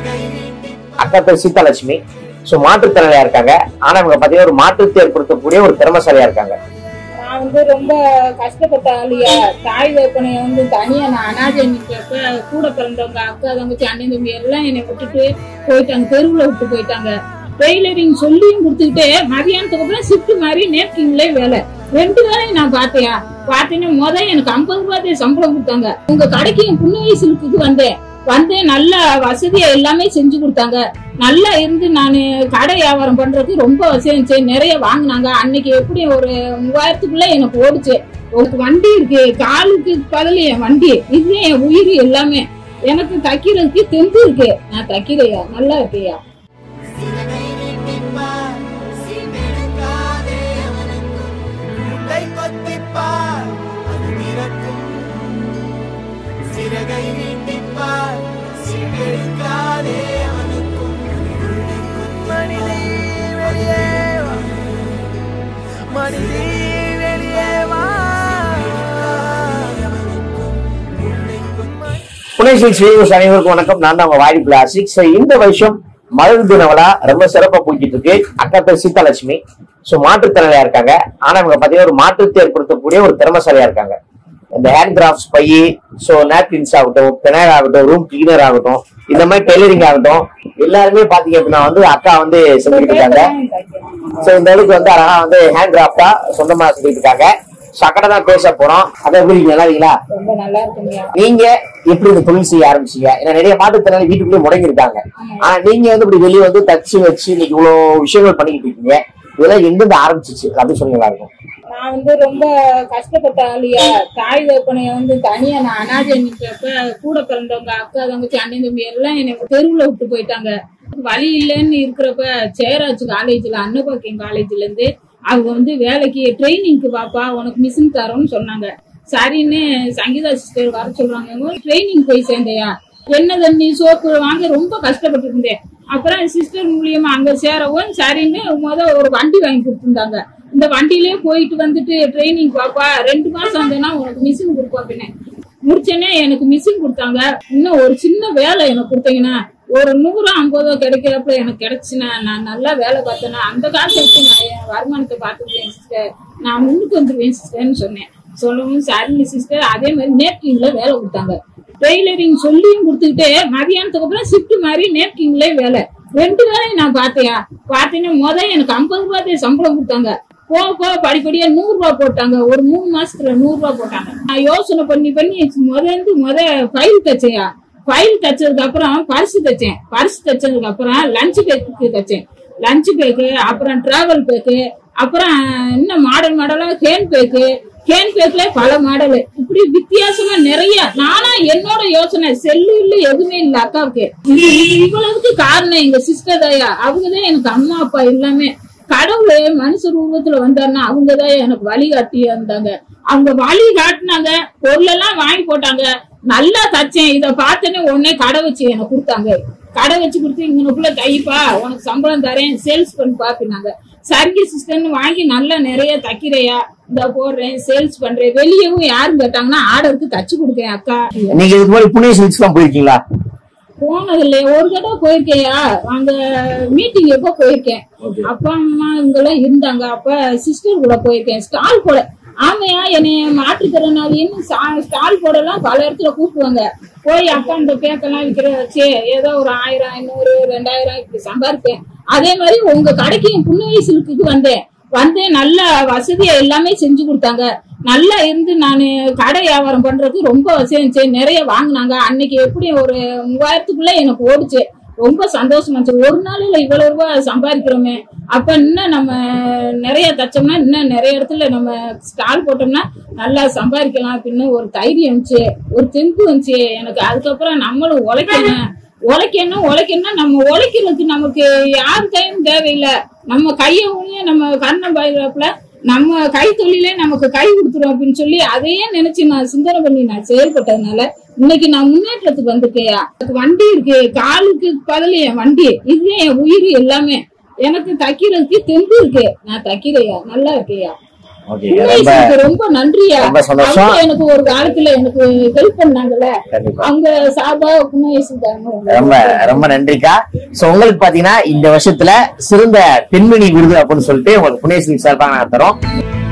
அக்கா பேர் சீதாலட்சுமி ஸோ மாற்றுத்திறனாளியா இருக்காங்க ஆனா இவங்க பாத்தீங்கன்னா ஒரு மாற்றத்தை ஏற்படுத்தக்கூடிய ஒரு திறமசாலியா இருக்காங்க நான் வந்து ரொம்ப கஷ்டப்பட்ட ஆளியா தாய் தகப்பனை வந்து தனியா நான் அனாதை நிற்கிறப்ப கூட பிறந்தவங்க அக்கா தங்கச்சி அண்ணன் தம்பி எல்லாம் என்னை விட்டுட்டு போயிட்டாங்க தெருவுல விட்டு போயிட்டாங்க டெய்லரிங் சொல்லியும் கொடுத்துக்கிட்டே மதியானத்துக்கு அப்புறம் ஷிஃப்ட் மாதிரி நேப்கின்ல வேலை ரெண்டு வேலையும் நான் பார்த்தேன் பார்த்தேன்னா முத எனக்கு ஐம்பது ரூபாய் சம்பளம் கொடுத்தாங்க உங்க கடைக்கு புண்ணிய சில்க்குக்கு வந்தேன் வந்தேன் நல்ல வசதியா எல்லாமே செஞ்சு கொடுத்தாங்க நல்லா இருந்து நான் கடை வியாபாரம் பண்றதுக்கு ரொம்ப வசதி இருந்துச்சு நிறைய வாங்கினாங்க அன்னைக்கு எப்படி ஒரு மூவாயிரத்துக்குள்ள எனக்கு ஓடுச்சு ஒரு வண்டி இருக்கு காலுக்கு பதில் என் வண்டி இது என் உயிர் எல்லாமே எனக்கு தைக்கிறதுக்கு தெம்பு இருக்கு நான் தைக்கிறையா நல்லா இருக்கையா சிறகை நீட்டிப்பார் சீண்டெடுக்காதே அவனுக்கும் முட்டை கொத்திப்பார் அது திறக்கும் சிறகை நீட்டிப்பார் சீண்டெடுக்காதே அவனுக்கும் மனிதே வெளியே வா மனிதே வெளியே வா புனேஸ்வரி ஸ்ரீனிவாஸ் அனைவருக்கும் வணக்கம் நான் தான் உங்க வாடி பிளாஸ்டிக் ஸோ இந்த வருஷம் மலர் தின விழா ரொம்ப சிறப்பா போய்கிட்டு இருக்கு அக்கா பேர் சீதாலட்சுமி ஸோ மாற்றுத்திறனாளியா இருக்காங்க ஆனா இவங்க பாத்தீங்கன்னா ஒரு மாற்றத்தை ஏற்படுத்தக்கூடிய ஒரு திறமசாலியா இருக்காங்க இந்த ஹேண்ட் கிராஃப்ட்ஸ் பை ஸோ நாப்கின்ஸ் ஆகட்டும் பெனாயில் ஆகட்டும் ரூம் கிளீனர் ஆகட்டும் இந்த மாதிரி டெய்லரிங் ஆகட்டும் எல்லாருமே பாத்தீங்க அப்படின்னா வந்து அக்கா வந்து செஞ்சுக்கிட்டு இருக்காங்க ஸோ இந்த அளவுக்கு வந்து அழகா வந்து ஹேண்ட் கிராஃப்டா சொந்தமா செஞ்சுட்டு இருக்காங்க ஸோ அக்கா தான் பேச போறோம் அதை எப்படி இருக்கீங்க? நல்லா இருக்கீங்களா ரொம்ப நல்லா இருக்குங்கய்யா நீங்க எப்படி இந்த தொழில் செய்ய ஆரம்பிச்சீங்க ஏன்னா நிறைய மாற்றுத்திறனாளி வீட்டுக்குள்ளே முடங்கி இருக்காங்க ஆனா நீங்க வந்து இப்படி வெளியே வந்து தச்சு வச்சு இன்னைக்கு இவ்வளவு விஷயங்கள் பண்ணிக்கிட்டு இருக்கீங்க இதெல்லாம் எங்கிருந்து ஆரம்பிச்சிச்சு அப்படி சொன்னீங்களா இருக்கும் நான் வந்து ரொம்ப கஷ்டப்பட்ட ஆளியா தாய் தகப்பனை வந்து தனியா நான் அனாதை நிற்கிறப்ப கூட பிறந்தவங்க அக்கா தங்கச்சி அண்ணன் தம்பி எல்லாம் என்னை தெருவுல விட்டு போயிட்டாங்க வழி இல்லைன்னு இருக்கிறப்ப சேராஜ் காலேஜ்ல அன்னபாக்கியம் காலேஜ்ல இருந்து அவங்க வந்து வேலைக்கு ட்ரைனிங்க்கு பாப்பா உனக்கு மிஷின் தரோம்னு சொன்னாங்க சரின்னு சங்கீதா சிஸ்டர் வர சொல்றாங்க ட்ரைனிங் போய் சேர்ந்தையா எண்ணெய் தண்ணி சோப்பு வாங்க ரொம்ப கஷ்டப்பட்டு இருந்தேன் அப்புறம் சிஸ்டர் மூலியமா அங்க சேரவும் சரின்னு முத ஒரு வண்டி வாங்கி கொடுத்துருந்தாங்க இந்த வண்டியிலே போயிட்டு வந்துட்டு ட்ரைனிங் பாப்பா ரெண்டு மாசம் வந்தேன்னா உனக்கு மிஷின் கொடுப்போம் அப்படின்னு முடிச்சேனே எனக்கு மிஷின் கொடுத்தாங்க இன்னும் ஒரு சின்ன வேலை எனக்கு கொடுத்தீங்கன்னா ஒரு நூறு ஐம்பதோ கிடைக்கிறப்ப எனக்கு கிடைச்சுன்னா நான் நல்லா வேலை பார்த்தேன்னா அந்த காசை வச்சு நான் என் வருமானத்தை பார்த்துக்குவேன் சிஸ்டர் நான் முன்னுக்கு வந்துருவேன் சிஸ்டர்னு சொன்னேன் சொல்லவும் சரிங்க சிஸ்டர் அதே மாதிரி நேப்கின்ல வேலை கொடுத்தாங்க டெய்லரிங் சொல்லியும் கொடுத்துக்கிட்டே மதியானத்துக்கு அப்புறம் ஷிஃப்ட் மாதிரி நேப்கின்ல வேலை ரெண்டு வேலையும் நான் பார்த்தேன் பார்த்தேன்னா முத எனக்கு ஐம்பது ரூபாய் சம்பளம் கொடுத்தாங்க போக போக படிப்படியா நூறு ரூபாய் போட்டாங்க ஒரு மூணு மாசத்துல நூறு ரூபாய் போட்டாங்க நான் யோசனை பண்ணி பண்ணி முதந்து முத ஃபைல் தச்சையா ஃபைல் தச்சதுக்கு அப்புறம் பர்ஸ் தச்சேன் பர்ஸ் தச்சதுக்கு அப்புறம் லஞ்ச் பேக்கு தச்சேன் லஞ்ச் பேக்கு அப்புறம் டிராவல் பேக்கு அப்புறம் இன்னும் மாடல் மாடலா ஹேண்ட் பேக்கு ஹேண்ட் பேக்ல பல மாடல் இப்படி வித்தியாசமா நிறைய நானா என்னோட யோசனை செல்லு இல்ல எதுவுமே இல்ல அக்காவுக்கு இது இது இவ்வளவுக்கு காரணம் எங்க சிஸ்டர் தாயா அவங்கதான் எனக்கு அம்மா அப்பா எல்லாமே கடவுள் மனுஷ ரூபத்துல வந்தாருன்னா அவங்கதான் எனக்கு வழிகாட்டி இருந்தாங்க அவங்க வழி காட்டினாங்க பொருள் எல்லாம் வாங்கி போட்டாங்க நல்லா தச்சேன் இத பார்த்தேன்னு உடனே கடை வச்சு எனக்கு கொடுத்தாங்க கடை வச்சு கொடுத்து இங்கனுக்குள்ள தைப்பா உனக்கு சம்பளம் தரேன் சேல்ஸ் பண்ணி பாப்பினாங்க சரிங்க சிஸ்டர்னு வாங்கி நல்லா நிறைய தைக்கிறையா இந்த போடுறேன் சேல்ஸ் பண்றேன் வெளியவும் யாரும் கேட்டாங்கன்னா ஆர்டருக்கு தச்சு கொடுக்கேன் அக்கா நீங்க இதுக்கு முன்னாடி புனே சில்க்ஸ் எல்லாம் போயிருக்கீங்களா போனது இல்லையா ஒரு தடவை போயிருக்கையா அங்க மீட்டிங் எப்போ போயிருக்கேன் அப்பா அம்மா இவங்கெல்லாம் இருந்தாங்க அப்ப சிஸ்டர் கூட போயிருக்கேன் ஸ்டால் போட ஆமையா என்னைய மாற்றுத்திறனாளின்னு ஸ்டால் போடலாம் பல இடத்துல கூப்பிடுவாங்க போய் அக்கா இந்த பேக்கெல்லாம் விற்கிற வச்சு ஏதோ ஒரு ஆயிரம் ஐநூறு ரெண்டாயிரம் இப்படி சம்பாதிப்பேன் அதே மாதிரி உங்க கடைக்கு புண்ணிய சில்க்குக்கு வந்தேன் வந்தேன் நல்ல வசதியா எல்லாமே செஞ்சு கொடுத்தாங்க நல்லா இருந்து நான் கடை வியாபாரம் பண்றதுக்கு ரொம்ப வசதி இருந்துச்சு நிறைய வாங்கினாங்க அன்னைக்கு எப்படி ஒரு மூவாயிரத்துக்குள்ள எனக்கு ஓடுச்சு ரொம்ப சந்தோஷமா இருந்துச்சு ஒரு நாளில் இவ்வளவு ரூபாய் சம்பாதிக்கிறோமே அப்ப இன்னும் நம்ம நிறைய தச்சோம்னா இன்னும் நிறைய இடத்துல நம்ம ஸ்டால் போட்டோம்னா நல்லா சம்பாதிக்கலாம் அப்படின்னு ஒரு தைரியம் இருந்துச்சு ஒரு தெம்பு இருந்துச்சு எனக்கு அதுக்கப்புறம் நம்மளும் உழைக்கணும் உழைக்கணும் உழைக்கணும் நம்ம உழைக்கிறதுக்கு நமக்கு யார் கையும் தேவையில்லை நம்ம கையை ஊனிய நம்ம கர்ணம் பாயிரப்புல நம்ம கை தொழிலே நமக்கு கை கொடுத்துரும் அப்படின்னு சொல்லி அதையே நினைச்சு நான் சிந்தனை பண்ணி நான் செயல்பட்டதுனால இன்னைக்கு நான் முன்னேற்றத்துக்கு வந்திருக்கையா எனக்கு வண்டி இருக்கு காலுக்கு பதில் என் வண்டி இதுவே என் உயிர் எல்லாமே எனக்கு தைக்கிறதுக்கு தெம்பு இருக்கு நான் தைக்கிறையா நல்லா இருக்கையா ஓகே ரொம்ப உண்மைக்கு ரொம்ப நன்றியா ரொம்ப சந்தோஷம். அவங்க எனக்கு ஒரு காலத்துல எனக்கு ஹெல்ப் பண்ணாங்கல்ல கண்டிப்பா அவங்க சார்பா புண்ணியசுதாங்க ரொம்ப ரொம்ப நன்றிக்கா சோ உங்களுக்கு பாத்தீங்கன்னா இந்த வருஷத்துல சிறந்த பெண்மணி விருது அப்படின்னு சொல்லிட்டு உங்களுக்கு புனேஸ்வரி சார்பாக நாங்க தரோம்